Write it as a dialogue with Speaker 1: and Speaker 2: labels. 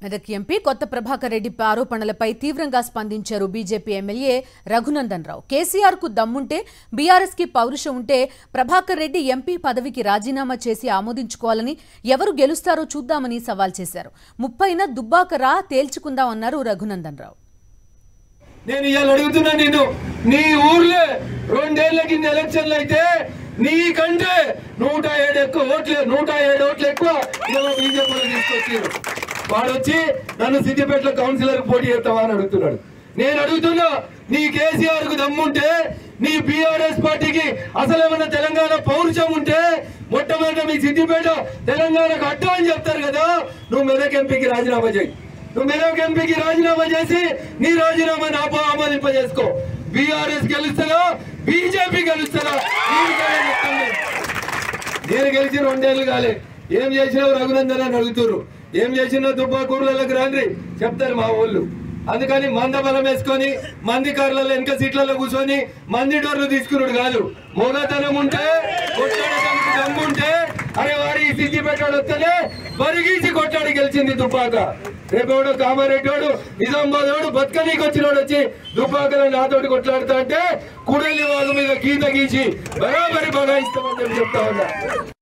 Speaker 1: Medak MP కొత్త ప్రభాకర్ రెడ్డి ఆరోపణలపై తీవ్రంగా స్పందించారు BJP MLA Raghunandan Rao KCR కు దమ్ముంటే బీఆర్ఎస్ కి పౌరుషం ఉంటే ప్రభాకర్ రెడ్డి ఎంపీ పదవికి రాజీనామా చేసి ఆమోదించుకోవాలని ఎవరు గెలుస్తారో చూద్దామని సవాల్ చేశారు ముప్పైన దుబ్బాకరా తేల్చుకుందామన్నారు రఘునందన్ రావు
Speaker 2: నేను ఇవాళ అడుగుతున్నా నేను నీ ఊర్లో రెండేళ్ల కింద ఎలక్షన్లు అయితే నీకంటే నూట ఏడు ఎక్కువ ఓట్లు నూట ఏడు ఓట్లు ఎక్కువ ఇలా బీజేపీలో తీసుకొచ్చారు వాడు వచ్చి నన్ను సిద్దిపేటలో కౌన్సిలర్ పోటీ చేస్తావా అని అడుగుతున్నాడు నేను అడుగుతున్నా నీ కేసీఆర్ కు దమ్ముంటే నీ బీఆర్ఎస్ పార్టీకి అసలు ఏమన్నా తెలంగాణ పౌరుషం ఉంటే మొట్టమొదట మీ సిద్దిపేట తెలంగాణకు అడ్డు అని చెప్తారు కదా నువ్వు మెదక్ ఎంపీకి రాజీనామా చేయి నువ్వు మెదక్ ఎంపీకి రాజీనామా చేసి నీ రాజీనామాని ఆప ఆమోదింపజేసుకో బీఆర్ఎస్ గెలుస్తుందా బీజేపీ గెలుస్తుందా నీకనే చెప్తాను నేను. నేను గెలిచి రెండేళ్లు కాలే ఏం చేసినావు రఘునందన్ అని అడుగుతున్నారు ఏం చేసినా దుబ్బాకూరులకు రాండ్రి చెప్తారు మా ఊళ్ళు అందుకని మంద బలం వేసుకొని మంది కార్లలో వెనక సీట్లలో కూర్చొని మంది డోర్లు తీసుకున్నాడు కాదు మూలతనం ఉంటే కొట్టాడటానికి దమ్ము ఉంటే అరే వాడు ఈ సిద్ధి పెట్టాడు వస్తేనే పరిగీసి కొట్టాడు గెలిచింది దుబ్బాక రేపేవాడు కామారెడ్డి వాడు నిజామాబాద్ వాడు బతకనీకి వచ్చినోడు వచ్చి దుబ్బాకలో నాతోటి కొట్లాడుతా అంటే కుడలి వాగు మీద గీత గీసి బరాబరి బగాయిస్తామని చెప్పి చెప్తా ఉన్నా